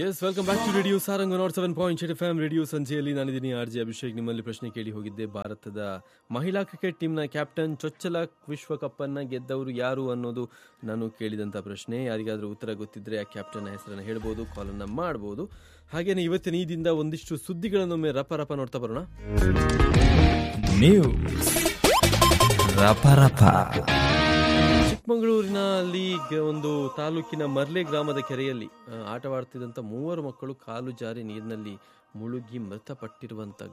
S welcome back to radio Sarang nought seven point eight F M radio ಸಂಜೆಯಲ್ಲಿ ನಾನಿದ್ದೀನಿ R J Abhishek ನಿಮ್ಮಲ್ಲಿ ಪ್ರಶ್ನೆ ಕೇಳಿ ಹೋಗಿದ್ದೆ ಭಾರತದ ಮಹಿಳಾ ಕ್ರಿಕೆಟ್ ಟೀಮ್ನ ಕ್ಯಾಪ್ಟನ್ ಚೊಚ್ಚಲ ವಿಶ್ವಕಪ್ ಅನ್ನ ಗೆದ್ದವರು ಯಾರು ಅನ್ನೋದು ನಾನು ಕೇಳಿದಂತ ಪ್ರಶ್ನೆ ಯಾರಿಗಾದ್ರೂ ಉತ್ತರ ಗೊತ್ತಿದ್ರೆ ಆ ಕ್ಯಾಪ್ಟನ್ ಹೆಸರನ್ನು ಹೇಳ್ಬೋದು ಕಾಲನ್ನ ಮಾಡಬಹುದು ಹಾಗೇನೆ ಇವತ್ತಿನ ಈ ದಿನದ ಒಂದಿಷ್ಟು ಸುದ್ದಿಗಳನ್ನೊಮ್ಮೆ ರಪ ರಪ ನೋಡ್ತಾ ಬರೋಣ ನ್ಯೂಸ್ ರಪ ಚಿಕ್ಕಮಗಳೂರಿನಲ್ಲಿ ಗ- ಒಂದು ತಾಲೂಕಿನ ಮರ್ಲೆ ಗ್ರಾಮದ ಕೆರೆಯಲ್ಲಿ ಆ, ಆಟವಾಡ್ತಿದ್ದಂಥ ಮೂವರು ಮಕ್ಕಳು ಕಾಲು ಜಾರಿ ನೀರಿನಲ್ಲಿ ಮುಳುಗಿ ಮೃತಪಟ್ಟಿರುವಂತ